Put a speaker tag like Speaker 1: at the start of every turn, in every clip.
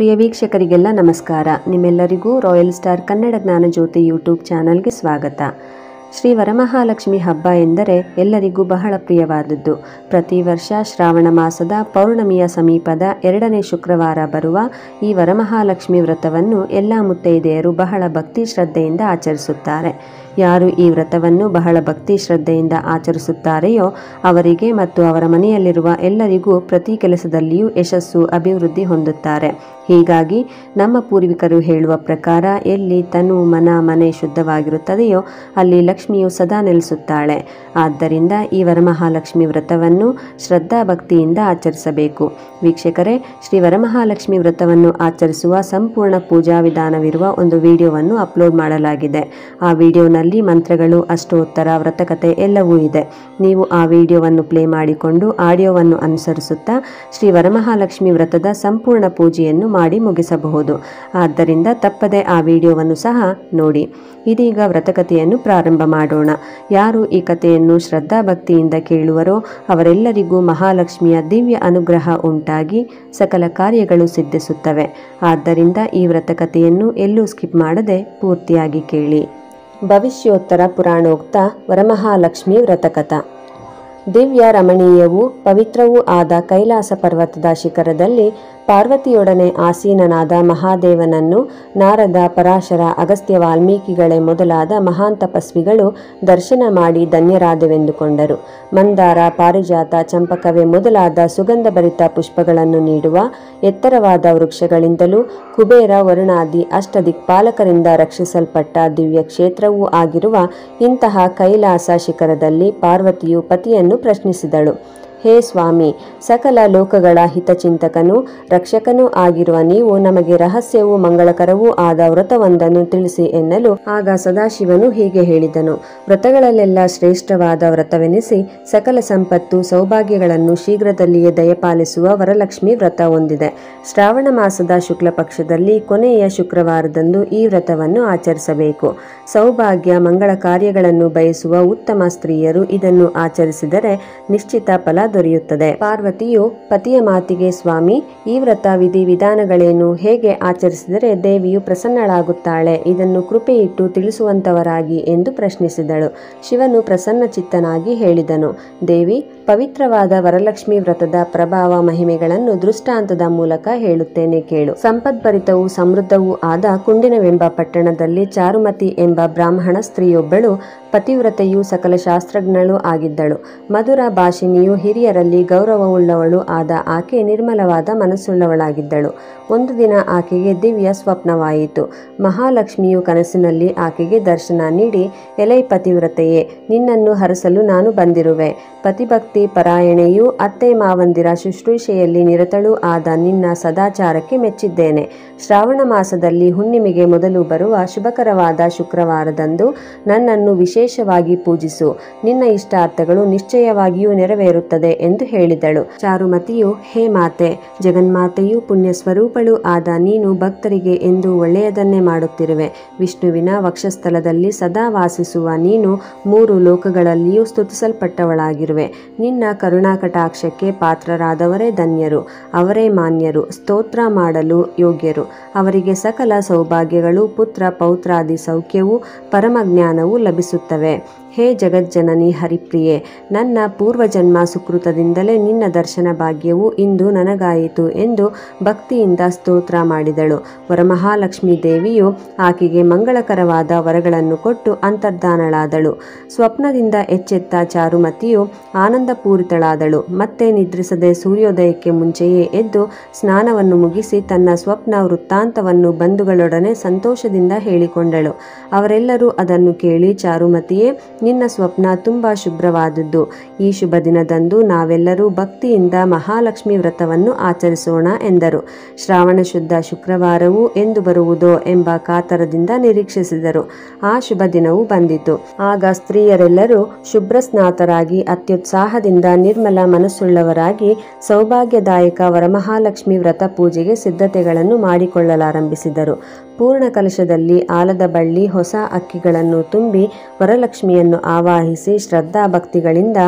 Speaker 1: ಪ್ರಿಯ ವೀಕ್ಷಕರಿಗೆಲ್ಲ ನಮಸ್ಕಾರ ನಿಮ್ಮೆಲ್ಲರಿಗೂ Royal Star Kannada Jnanajyothi YouTube ಚಾನಲ್ಗೆ ಸ್ವಾಗತ ಶ್ರೀ ವರಮಹಾಲಕ್ಷ್ಮಿ ಹಬ್ಬ ಎಂದರೆ ಎಲ್ಲರಿಗೂ ಬಹಳ ಪ್ರಿಯವಾದದ್ದು ಪ್ರತಿ ವರ್ಷ ಶ್ರಾವಣ ಮಾಸದ ಪೌರ್ಣಮಿಯ ಸಮೀಪದ ಎರಡನೇ ಶುಕ್ರವಾರ ಬರುವ ಈ ವರಮಹಾಲಕ್ಷ್ಮಿ ವ್ರತವನ್ನು ಎಲ್ಲ ಮುತ್ತೈದೆಯರು ಬಹಳ ಭಕ್ತಿ ಶ್ರದ್ಧೆಯಿಂದ ಆಚರಿಸುತ್ತಾರೆ ಯಾರು ಈ ವ್ರತವನ್ನು ಬಹಳ ಭಕ್ತಿ ಶ್ರದ್ಧೆಯಿಂದ ಆಚರಿಸುತ್ತಾರೆಯೋ ಅವರಿಗೆ ಮತ್ತು ಅವರ ಮನೆಯಲ್ಲಿರುವ ಎಲ್ಲರಿಗೂ ಪ್ರತಿ ಕೆಲಸದಲ್ಲಿಯೂ ಯಶಸ್ಸು ಅಭಿವೃದ್ಧಿ ಹೊಂದುತ್ತಾರೆ ಹೀಗಾಗಿ ನಮ್ಮ ಪೂರ್ವಿಕರು ಹೇಳುವ ಪ್ರಕಾರ ಎಲ್ಲಿ ತನು ಮನ ಮನೆ ಶುದ್ಧವಾಗಿರುತ್ತದೆಯೋ ಅಲ್ಲಿ ಲಕ್ಷ್ಮಿಯು ಸದಾ ನೆಲೆಸುತ್ತಾಳೆ ಆದ್ದರಿಂದ ಈ ವರಮಹಾಲಕ್ಷ್ಮಿ ವ್ರತವನ್ನು ಶ್ರದ್ಧಾ ಭಕ್ತಿಯಿಂದ ಆಚರಿಸಬೇಕು ವೀಕ್ಷಕರೇ ಶ್ರೀ ವರಮಹಾಲಕ್ಷ್ಮಿ ವ್ರತವನ್ನು ಆಚರಿಸುವ ಸಂಪೂರ್ಣ ಪೂಜಾ ವಿಧಾನವಿರುವ ಒಂದು ವಿಡಿಯೋವನ್ನು ಅಪ್ಲೋಡ್ ಮಾಡಲಾಗಿದೆ ಆ ವಿಡಿಯೋನಲ್ಲಿ ಮಂತ್ರಗಳು ಅಷ್ಟೋತ್ತರ ವ್ರತಕತೆ ಎಲ್ಲವೂ ಇದೆ ನೀವು ಆ ವಿಡಿಯೋವನ್ನು ಪ್ಲೇ ಮಾಡಿಕೊಂಡು ಆಡಿಯೋವನ್ನು ಅನುಸರಿಸುತ್ತಾ ಶ್ರೀ ವರಮಹಾಲಕ್ಷ್ಮಿ ವ್ರತದ ಸಂಪೂರ್ಣ ಪೂಜೆಯನ್ನು ಮಾಡಿ ಮುಗಿಸಬಹುದು ಆದ್ದರಿಂದ ತಪ್ಪದೆ ಆ ವಿಡಿಯೋವನ್ನು ಸಹ ನೋಡಿ ಇದೀಗ ವ್ರತಕಥೆಯನ್ನು ಪ್ರಾರಂಭ ಮಾಡೋಣ ಯಾರು ಈ ಕಥೆಯನ್ನು ಶ್ರದ್ಧಾಭಕ್ತಿಯಿಂದ ಕೇಳುವರೋ ಅವರೆಲ್ಲರಿಗೂ ಮಹಾಲಕ್ಷ್ಮಿಯ ದಿವ್ಯ ಅನುಗ್ರಹ ಉಂಟಾಗಿ ಸಕಲ ಕಾರ್ಯಗಳು ಸಿದ್ಧಿಸುತ್ತವೆ ಆದ್ದರಿಂದ ಈ ವ್ರತಕಥೆಯನ್ನು ಎಲ್ಲೂ ಸ್ಕಿಪ್ ಮಾಡದೆ ಪೂರ್ತಿಯಾಗಿ ಕೇಳಿ ಭವಿಷ್ಯೋತ್ತರ ಪುರಾಣೋಕ್ತ ವರಮಹಾಲಕ್ಷ್ಮಿ ವ್ರತಕಥ ದಿವ್ಯ ರಮಣೀಯವೂ ಪವಿತ್ರವೂ ಆದ ಕೈಲಾಸ ಪರ್ವತದ ಶಿಖರದಲ್ಲಿ ಪಾರ್ವತಿಯೊಡನೆ ಆಸೀನನಾದ ಮಹಾದೇವನನ್ನು ನಾರದ ಪರಾಶರ ಅಗಸ್ತ್ಯ ವಾಲ್ಮೀಕಿಗಳೇ ಮೊದಲಾದ ಮಹಾನ್ ತಪಸ್ವಿಗಳು ದರ್ಶನ ಮಾಡಿ ಧನ್ಯರಾದೆವೆಂದುಕೊಂಡರು ಮಂದಾರ ಪಾರಿಜಾತ ಚಂಪಕವೇ ಮೊದಲಾದ ಸುಗಂಧಭರಿತ ಪುಷ್ಪಗಳನ್ನು ನೀಡುವ ಎತ್ತರವಾದ ವೃಕ್ಷಗಳಿಂದಲೂ ಕುಬೇರ ವರುಣಾದಿ ಅಷ್ಟದಿಕ್ಪಾಲಕರಿಂದ ರಕ್ಷಿಸಲ್ಪಟ್ಟ ದಿವ್ಯ ಕ್ಷೇತ್ರವೂ ಆಗಿರುವ ಇಂತಹ ಕೈಲಾಸ ಶಿಖರದಲ್ಲಿ ಪಾರ್ವತಿಯು ಪತಿಯನ್ನು ಪ್ರಶ್ನಿಸಿದಳು ಹೇ ಸ್ವಾಮಿ ಸಕಲ ಲೋಕಗಳ ಹಿತಚಿಂತಕನೂ ರಕ್ಷಕನೂ ಆಗಿರುವ ನೀವು ನಮಗೆ ರಹಸ್ಯವೂ ಮಂಗಳಕರವೂ ಆದ ವ್ರತವೊಂದನ್ನು ತಿಳಿಸಿ ಎನ್ನಲು ಆಗ ಸದಾಶಿವನು ಹೀಗೆ ಹೇಳಿದನು ವ್ರತಗಳಲ್ಲೆಲ್ಲ ಶ್ರೇಷ್ಠವಾದ ವ್ರತವೆನಿಸಿ ಸಕಲ ಸಂಪತ್ತು ಸೌಭಾಗ್ಯಗಳನ್ನು ಶೀಘ್ರದಲ್ಲಿಯೇ ದಯಪಾಲಿಸುವ ವರಲಕ್ಷ್ಮಿ ವ್ರತ ಹೊಂದಿದೆ ಶ್ರಾವಣ ಮಾಸದ ಶುಕ್ಲ ಪಕ್ಷದಲ್ಲಿ ಕೊನೆಯ ಶುಕ್ರವಾರದಂದು ಈ ವ್ರತವನ್ನು ಆಚರಿಸಬೇಕು ಸೌಭಾಗ್ಯ ಮಂಗಳ ಕಾರ್ಯಗಳನ್ನು ಬಯಸುವ ಉತ್ತಮ ಸ್ತ್ರೀಯರು ಇದನ್ನು ಆಚರಿಸಿದರೆ ನಿಶ್ಚಿತ ಫಲ ದೊರೆಯುತ್ತದೆ ಪಾರ್ವತಿಯು ಪತಿಯ ಮಾತಿಗೆ ಸ್ವಾಮಿ ಈ ವ್ರತ ವಿಧಿ ವಿಧಾನಗಳೇನು ಹೇಗೆ ಆಚರಿಸಿದರೆ ದೇವಿಯು ಪ್ರಸನ್ನಳಾಗುತ್ತಾಳೆ ಇದನ್ನು ಕೃಪೆಯಿಟ್ಟು ತಿಳಿಸುವಂತವರಾಗಿ ಎಂದು ಪ್ರಶ್ನಿಸಿದಳು ಶಿವನು ಪ್ರಸನ್ನ ಚಿತ್ತನಾಗಿ ಹೇಳಿದನು ದೇವಿ ಪವಿತ್ರವಾದ ವರಲಕ್ಷ್ಮಿ ವ್ರತದ ಪ್ರಭಾವ ಮಹಿಮೆಗಳನ್ನು ದೃಷ್ಟಾಂತದ ಮೂಲಕ ಹೇಳುತ್ತೇನೆ ಕೇಳು ಸಂಪದ್ಭರಿತವೂ ಸಮೃದ್ಧವೂ ಆದ ಕುಂಡಿನವೆಂಬ ಪಟ್ಟಣದಲ್ಲಿ ಚಾರುಮತಿ ಎಂಬ ಬ್ರಾಹ್ಮಣ ಸ್ತ್ರೀಯೊಬ್ಬಳು ಪತಿವ್ರತೆಯು ಸಕಲ ಶಾಸ್ತ್ರಜ್ಞಳು ಆಗಿದ್ದಳು ಮಧುರ ಭಾಷಿಣಿಯು ಹಿರಿಯರಲ್ಲಿ ಗೌರವವುಳ್ಳವಳು ಆದ ಆಕೆ ನಿರ್ಮಲವಾದ ಮನಸ್ಸುಳ್ಳವಳಾಗಿದ್ದಳು ಒಂದು ದಿನ ಆಕೆಗೆ ದಿವ್ಯ ಸ್ವಪ್ನವಾಯಿತು ಮಹಾಲಕ್ಷ್ಮಿಯು ಕನಸಿನಲ್ಲಿ ಆಕೆಗೆ ದರ್ಶನ ನೀಡಿ ಎಲೈ ಪತಿವ್ರತೆಯೇ ನಿನ್ನನ್ನು ಹರಸಲು ನಾನು ಬಂದಿರುವೆ ಪತಿಭಕ್ತಿ ಪರಾಯಣೆಯೂ ಅತ್ತೆ ಮಾವಂದಿರ ಶುಶ್ರೂಷೆಯಲ್ಲಿ ನಿರತಳೂ ಆದ ನಿನ್ನ ಸದಾಚಾರಕ್ಕೆ ಮೆಚ್ಚಿದ್ದೇನೆ ಶ್ರಾವಣ ಮಾಸದಲ್ಲಿ ಹುಣ್ಣಿಮೆಗೆ ಮೊದಲು ಬರುವ ಶುಭಕರವಾದ ಶುಕ್ರವಾರದಂದು ನನ್ನನ್ನು ವಿಶೇಷವಾಗಿ ಪೂಜಿಸು ನಿನ್ನ ಇಷ್ಟಾರ್ಥಗಳು ನಿಶ್ಚಯವಾಗಿಯೂ ನೆರವೇರುತ್ತದೆ ಎಂದು ಹೇಳಿದಳು ಚಾರುಮತಿಯು ಹೇ ಮಾತೆ ಜಗನ್ಮಾತೆಯು ಪುಣ್ಯ ಸ್ವರೂಪಳು ಆದ ನೀನು ಭಕ್ತರಿಗೆ ಎಂದು ಒಳ್ಳೆಯದನ್ನೇ ಮಾಡುತ್ತಿರುವೆ ವಿಷ್ಣುವಿನ ವಕ್ಷಸ್ಥಲದಲ್ಲಿ ಸದಾ ವಾಸಿಸುವ ನೀನು ಮೂರು ಲೋಕಗಳಲ್ಲಿಯೂ ಸ್ತುತಿಸಲ್ಪಟ್ಟವಳಾಗಿರುವೆ ನಿನ್ನ ಕರುಣಾಕಟಾಕ್ಷಕ್ಕೆ ಪಾತ್ರರಾದವರೇ ಧನ್ಯರು ಅವರೇ ಮಾನ್ಯರು ಸ್ತೋತ್ರ ಮಾಡಲು ಯೋಗ್ಯರು ಅವರಿಗೆ ಸಕಲ ಸೌಭಾಗ್ಯಗಳು ಪುತ್ರ ಪೌತ್ರಾದಿ ಸೌಖ್ಯವೂ ಪರಮಜ್ಞಾನವೂ ಲಭಿಸುತ್ತವೆ ಹೇ ಜಗಜ್ಜನನಿ ಹರಿಪ್ರಿಯೆ ನನ್ನ ಪೂರ್ವಜನ್ಮ ಸುಕೃತದಿಂದಲೇ ನಿನ್ನ ದರ್ಶನ ಭಾಗ್ಯವು ಇಂದು ನನಗಾಯಿತು ಎಂದು ಭಕ್ತಿಯಿಂದ ಸ್ತೋತ್ರ ಮಾಡಿದಳು ವರಮಹಾಲಕ್ಷ್ಮೀ ದೇವಿಯು ಆಕೆಗೆ ಮಂಗಳಕರವಾದ ವರಗಳನ್ನು ಕೊಟ್ಟು ಅಂತರ್ಧಾನಳಾದಳು ಸ್ವಪ್ನದಿಂದ ಎಚ್ಚೆತ್ತ ಚಾರುಮತಿಯು ಆನಂದಪೂರಿತಳಾದಳು ಮತ್ತೆ ನಿದ್ರಿಸದೆ ಸೂರ್ಯೋದಯಕ್ಕೆ ಮುಂಚೆಯೇ ಎದ್ದು ಸ್ನಾನವನ್ನು ಮುಗಿಸಿ ತನ್ನ ಸ್ವಪ್ನ ವೃತ್ತಾಂತವನ್ನು ಬಂಧುಗಳೊಡನೆ ಸಂತೋಷದಿಂದ ಹೇಳಿಕೊಂಡಳು ಅವರೆಲ್ಲರೂ ಅದನ್ನು ಕೇಳಿ ಚಾರುಮತಿಯೇ ನಿನ್ನ ಸ್ವಪ್ನ ತುಂಬ ಶುಭ್ರವಾದದ್ದು ಈ ಶುಭ ದಿನದಂದು ನಾವೆಲ್ಲರೂ ಭಕ್ತಿಯಿಂದ ಮಹಾಲಕ್ಷ್ಮಿ ವ್ರತವನ್ನು ಆಚರಿಸೋಣ ಎಂದರು ಶ್ರಾವಣ ಶುದ್ಧ ಶುಕ್ರವಾರವೂ ಎಂದು ಬರುವುದೋ ಎಂಬ ಕಾತರದಿಂದ ನಿರೀಕ್ಷಿಸಿದರು ಆ ಶುಭ ದಿನವೂ ಬಂದಿತು ಆಗ ಸ್ತ್ರೀಯರೆಲ್ಲರೂ ಶುಭ್ರ ಸ್ನಾತರಾಗಿ ಅತ್ಯುತ್ಸಾಹದಿಂದ ನಿರ್ಮಲ ಮನಸ್ಸುಳ್ಳವರಾಗಿ ಸೌಭಾಗ್ಯದಾಯಕ ವರಮಹಾಲಕ್ಷ್ಮಿ ವ್ರತ ಪೂಜೆಗೆ ಸಿದ್ಧತೆಗಳನ್ನು ಮಾಡಿಕೊಳ್ಳಲಾರಂಭಿಸಿದರು ಪೂರ್ಣ ಕಲಶದಲ್ಲಿ ಆಲದ ಬಳ್ಳಿ ಹೊಸ ಅಕ್ಕಿಗಳನ್ನು ತುಂಬಿ ವರಲಕ್ಷ್ಮಿಯನ್ನು ಆವಾಹಿಸಿ ಶ್ರದ್ಧಾ ಭಕ್ತಿಗಳಿಂದ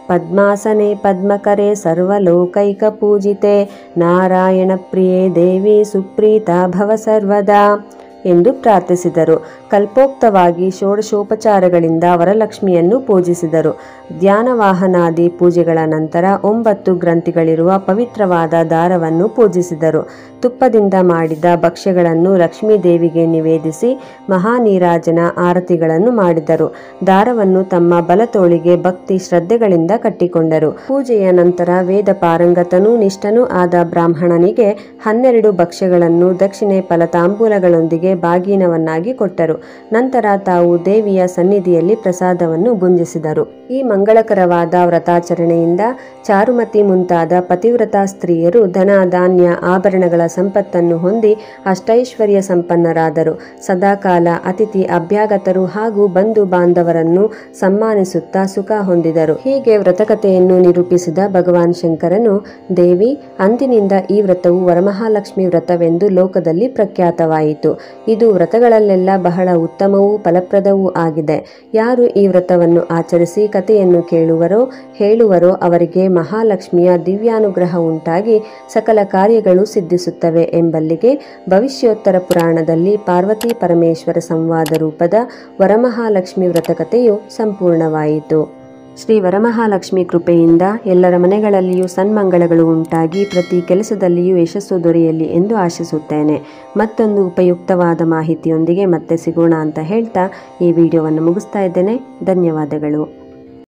Speaker 1: ಪದ್ಮಾಸನೆ ಪದ್ಮಕರೆ ಸರ್ವಲೋಕೈಕಪೂಜಿತೆ ನಾರಾಯಣಪ್ರಿಯೆ ದೇವಿ ಸುಪ್ರೀತ ಭವ ಸರ್ವದಾ ಎಂದು ಪ್ರಾರ್ಥಿಸಿದರು ಕಲ್ಪೋಕ್ತವಾಗಿ ಷೋಡಶೋಪಚಾರಗಳಿಂದ ವರಲಕ್ಷ್ಮಿಯನ್ನು ಪೂಜಿಸಿದರು ಧ್ಯಾನವಾಹನಾದಿ ಪೂಜೆಗಳ ನಂತರ ಒಂಬತ್ತು ಗ್ರಂಥಿಗಳಿರುವ ಪವಿತ್ರವಾದ ದಾರವನ್ನು ಪೂಜಿಸಿದರು ತುಪ್ಪದಿಂದ ಮಾಡಿದ ಭಕ್ಷ್ಯಗಳನ್ನು ಲಕ್ಷ್ಮೀ ದೇವಿಗೆ ನಿವೇದಿಸಿ ಮಹಾನೀರಾಜನ ಆರತಿಗಳನ್ನು ಮಾಡಿದರು ದಾರವನ್ನು ತಮ್ಮ ಬಲತೋಳಿಗೆ ಭಕ್ತಿ ಶ್ರದ್ಧೆಗಳಿಂದ ಕಟ್ಟಿಕೊಂಡರು ಪೂಜೆಯ ನಂತರ ವೇದ ಪಾರಂಗತನೂ ನಿಷ್ಠನೂ ಆದ ಬ್ರಾಹ್ಮಣನಿಗೆ ಹನ್ನೆರಡು ಭಕ್ಷ್ಯಗಳನ್ನು ದಕ್ಷಿಣೆ ಫಲತಾಂಬೂಲಗಳೊಂದಿಗೆ ಬಾಗೀನವನ್ನಾಗಿ ಕೊಟ್ಟರು ನಂತರ ತಾವು ದೇವಿಯ ಸನ್ನಿಧಿಯಲ್ಲಿ ಪ್ರಸಾದವನ್ನು ಭುಂಜಿಸಿದರು ಈ ಮಂಗಳಕರವಾದ ವ್ರತಾಚರಣೆಯಿಂದ ಚಾರುಮತಿ ಮುಂತಾದ ಪತಿವ್ರತ ಸ್ತ್ರೀಯರು ಧನ ಧಾನ್ಯ ಆಭರಣಗಳ ಸಂಪತ್ತನ್ನು ಹೊಂದಿ ಅಷ್ಟೈಶ್ವರ್ಯ ಸಂಪನ್ನರಾದರು ಸದಾಕಾಲ ಅತಿಥಿ ಅಭ್ಯಾಗತರು ಹಾಗೂ ಬಂಧು ಬಾಂಧವರನ್ನು ಸನ್ಮಾನಿಸುತ್ತಾ ಸುಖ ಹೊಂದಿದರು ಹೀಗೆ ವ್ರತಕಥೆಯನ್ನು ನಿರೂಪಿಸಿದ ಭಗವಾನ್ ಶಂಕರನು ದೇವಿ ಅಂದಿನಿಂದ ಈ ವ್ರತವು ವರಮಹಾಲಕ್ಷ್ಮಿ ವ್ರತವೆಂದು ಲೋಕದಲ್ಲಿ ಪ್ರಖ್ಯಾತವಾಯಿತು ಇದು ವ್ರತಗಳಲ್ಲೆಲ್ಲ ಬಹಳ ಉತ್ತಮವೂ ಫಲಪ್ರದವೂ ಆಗಿದೆ ಯಾರು ಈ ವ್ರತವನ್ನು ಆಚರಿಸಿ ಕಥೆಯನ್ನು ಕೇಳುವರೋ ಹೇಳುವರೋ ಅವರಿಗೆ ಮಹಾಲಕ್ಷ್ಮಿಯ ದಿವ್ಯಾನುಗ್ರಹ ಉಂಟಾಗಿ ಸಕಲ ಕಾರ್ಯಗಳು ಸಿದ್ಧಿಸುತ್ತವೆ ಎಂಬಲ್ಲಿಗೆ ಭವಿಷ್ಯೋತ್ತರ ಪುರಾಣದಲ್ಲಿ ಪಾರ್ವತಿ ಪರಮೇಶ್ವರ ಸಂವಾದ ರೂಪದ ವರಮಹಾಲಕ್ಷ್ಮಿ ವ್ರತಕಥೆಯು ಸಂಪೂರ್ಣವಾಯಿತು ಶ್ರೀ ವರಮಹಾಲಕ್ಷ್ಮಿ ಕೃಪೆಯಿಂದ ಎಲ್ಲರ ಮನೆಗಳಲ್ಲಿಯೂ ಸನ್ಮಂಗಳಗಳು ಉಂಟಾಗಿ ಪ್ರತಿ ಕೆಲಸದಲ್ಲಿಯೂ ಯಶಸ್ಸು ದೊರೆಯಲಿ ಎಂದು ಆಶಿಸುತ್ತೇನೆ ಮತ್ತೊಂದು ಉಪಯುಕ್ತವಾದ ಮಾಹಿತಿಯೊಂದಿಗೆ ಮತ್ತೆ ಸಿಗೋಣ ಅಂತ ಹೇಳ್ತಾ ಈ ವಿಡಿಯೋವನ್ನು ಮುಗಿಸ್ತಾ ಇದ್ದೇನೆ ಧನ್ಯವಾದಗಳು